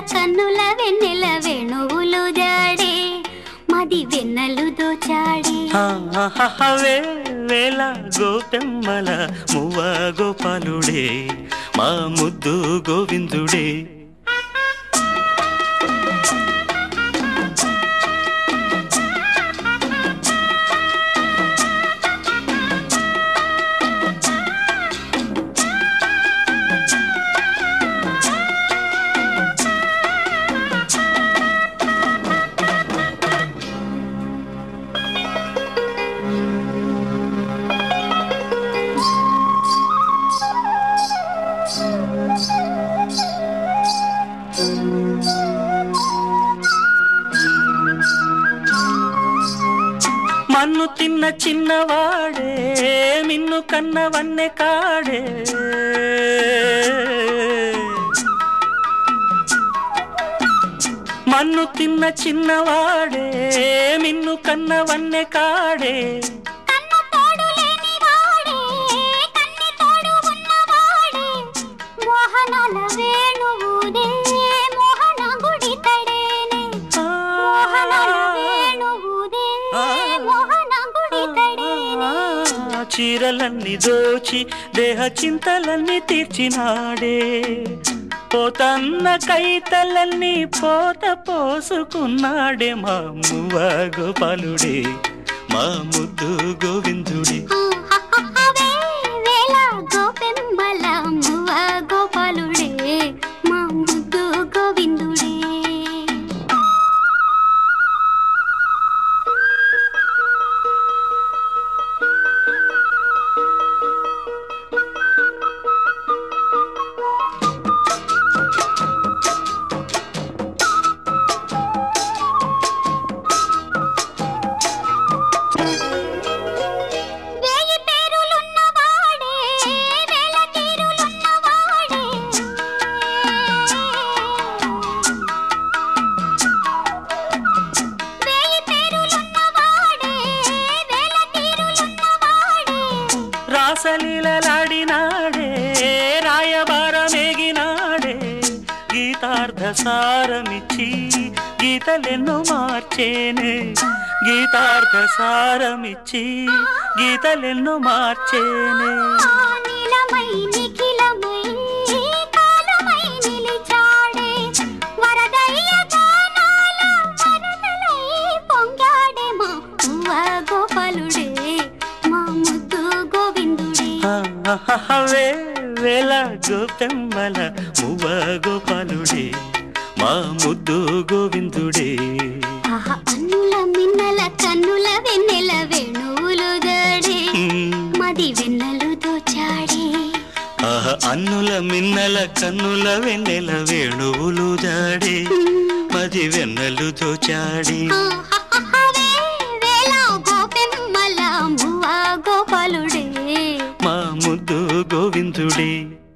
కన్నుల వెన్నెల వేణువులు జాడే మది వెన్నెలు దోచాడే ఆహాహాహవే వేల గోపెమ్మల మువ్వ గోపాలుడే మా ముద్దు గోవిందుడే మన్ను తిన్న చిన్నవాడే మిన్ను కన్న వన్నె కాడే మన్ను తిన్న చిన్నవాడే మిన్ను కన్న వన్నె కాడే కన్ను తోడు లేని వాడే కన్ని తోడు ఉన్నవాడే మోహనాల వేణువుదే మోహన గుడి తడేనే మోహనాల వేణువుదే మోహన గుడి తడేనే ఆ, చీరలన్నీ దోచి దేహ చింతలన్నీ తీర్చినాడే పోతన్న కైతలన్నీ పోత పోసుకున్నాడే మా మువ్వ గోపాలుడే మా ముద్దు గోవిందుడే ఆహాహాహవే వేళ గోపెమ్మల మువ్వ గోపాలుడే మా ముద్దు గోవిందుడే వేయి పేరులున్నవాడే వేల తీరులున్నవాడే వేయి పేరులున్నవాడే వేల తీరులున్నవాడే రాసలీలలాడినాడే రాయబారమేగినాడే గీతార్థ సారమిచ్చి గీతలెన్నో మార్చేనే గీతార్థ సారమిచ్చి గీతలెన్నో మార్చేనే నీలమై నిఖిలమై కాలమై నిలిచాడే వరదయ్య గానాల వరదలై పొంగాడే మా ఉవ్వ గోపాలుడే మా ముద్దు గోవిందుడే ఆహాహాహవే వేల గోపెమ్మల మువ్వ గోపాలుడే మా ముద్దు గోవిందుడే ఆహా అన్నుల మిన్నల కన్నుల వెన్నెల వేణువులు దాడే మది వెన్నెలు దోచాడే ఆహ అన్నుల మిన్నల కన్నుల వెన్నెల వేణువులు జాడే మది వెన్నెలు దోచాడి ఆహాహాహవే వేళ గోపెమ్మల మువ్వ గోపాలుడే మా ముద్దు గోవిందుడే